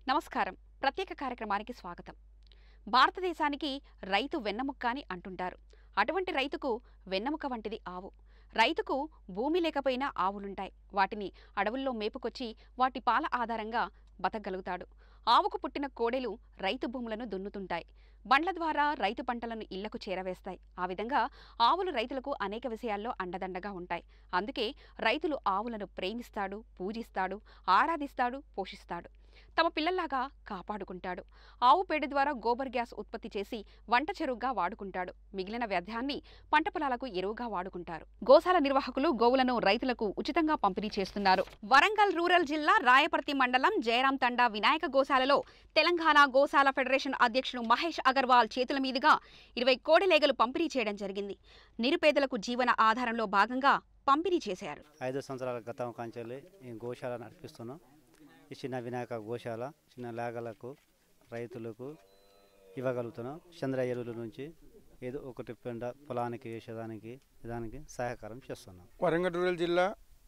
నమస్కారం ప్రత్యేక కార్యక్రమానికి స్వాగతం భారతదేశానికి రైతు వెన్నముక్క అని అంటుంటారు అటువంటి రైతుకు వెన్నెముక వంటిది ఆవు రైతుకు భూమి లేకపోయినా ఆవులుంటాయి వాటిని అడవుల్లో మేపుకొచ్చి వాటి పాల ఆధారంగా బతకగలుగుతాడు ఆవుకు పుట్టిన కోడెలు రైతు భూములను దున్నుతుంటాయి బండ్ల ద్వారా రైతు పంటలను ఇళ్లకు చేరవేస్తాయి ఆ విధంగా ఆవులు రైతులకు అనేక విషయాల్లో అండదండగా ఉంటాయి అందుకే రైతులు ఆవులను ప్రేమిస్తాడు పూజిస్తాడు ఆరాధిస్తాడు పోషిస్తాడు తమ పిల్లల్లాగా కాపాడుకుంటాడు ఆవు పేడ ద్వారా గోబర్ గ్యాస్ ఉత్పత్తి చేసి వంట చెరువుగా వాడుకుంటాడు మిగిలిన వ్యర్థాన్ని పంట పొలాలకు ఎరువుగా వాడుకుంటారు గోశాల నిర్వాహకులు గోవులను రైతులకు ఉచితంగా పంపిణీ చేస్తున్నారు వరంగల్ రూరల్ జిల్లా రాయపర్తి మండలం జయరాం తండా వినాయక గోశాలలో తెలంగాణ గోశాల ఫెడరేషన్ అధ్యక్షుడు మహేష్ అగర్వాల్ చేతుల మీదుగా ఇరవై కోడిలేగలు పంపిణీ చేయడం జరిగింది నిరుపేదలకు జీవన ఆధారంలో భాగంగా పంపిణీ చేశారు ఐదు సంవత్సరాల గతం కాంచెల్లి ఈ గోశాల నడిపిస్తున్నాం ఈ చిన్న వినాయక గోశాల చిన్న లేగలకు రైతులకు ఇవ్వగలుగుతున్నాం చంద్ర ఎరువుల నుంచి ఏదో ఒకటి పెండ పొలానికి వేసేదానికి దానికి సహకారం చేస్తున్నాం వరంగల్ రూరల్ జిల్లా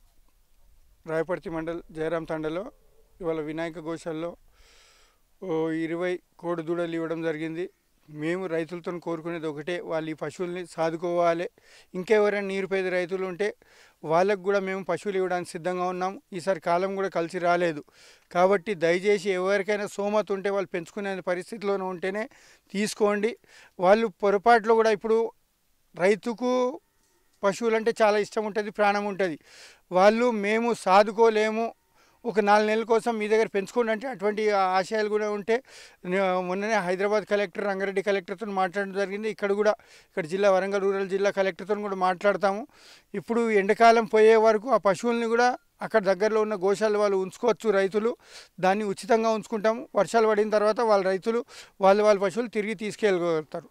రాయపర్తి మండల్ జయరాం తండలో ఇవాళ వినాయక గోశాలలో ఓ ఇరవై కోడి దూడలు ఇవ్వడం జరిగింది మేము రైతులతో కోరుకునేది ఒకటే వాళ్ళు ఈ పశువుల్ని సాదుకోవాలి ఇంకెవరైనా నీరుపేద రైతులు ఉంటే వాళ్ళకు కూడా మేము పశువులు ఇవ్వడానికి సిద్ధంగా ఉన్నాం ఈసారి కాలం కూడా కలిసి రాలేదు కాబట్టి దయచేసి ఎవరికైనా సోమత ఉంటే వాళ్ళు పెంచుకునే పరిస్థితిలోనే ఉంటేనే తీసుకోండి వాళ్ళు పొరపాట్లో కూడా ఇప్పుడు రైతుకు పశువులు అంటే చాలా ఇష్టం ఉంటుంది ప్రాణం ఉంటుంది వాళ్ళు మేము సాదుకోలేము ఒక నాలుగు నెలల కోసం మీ దగ్గర పెంచుకోండి అంటే అటువంటి ఆశయాలు కూడా ఉంటే నే- మొన్ననే హైదరాబాద్ కలెక్టర్ రంగారెడ్డి కలెక్టర్తో మాట్లాడడం జరిగింది ఇక్కడ కూడా ఇక్కడ జిల్లా వరంగల్ రూరల్ జిల్లా కలెక్టర్తో కూడా మాట్లాడతాము ఇప్పుడు ఎండాకాలం పోయే వరకు ఆ పశువుల్ని కూడా అక్కడ దగ్గరలో ఉన్న గోశాల వాళ్ళు ఉంచుకోవచ్చు రైతులు దాన్ని ఉచితంగా ఉంచుకుంటాము వర్షాలు పడిన తర్వాత వాళ్ళ రైతులు వాళ్ళు వాళ్ళ పశువులు తిరిగి తీసుకెళ్ళగలుగుతారు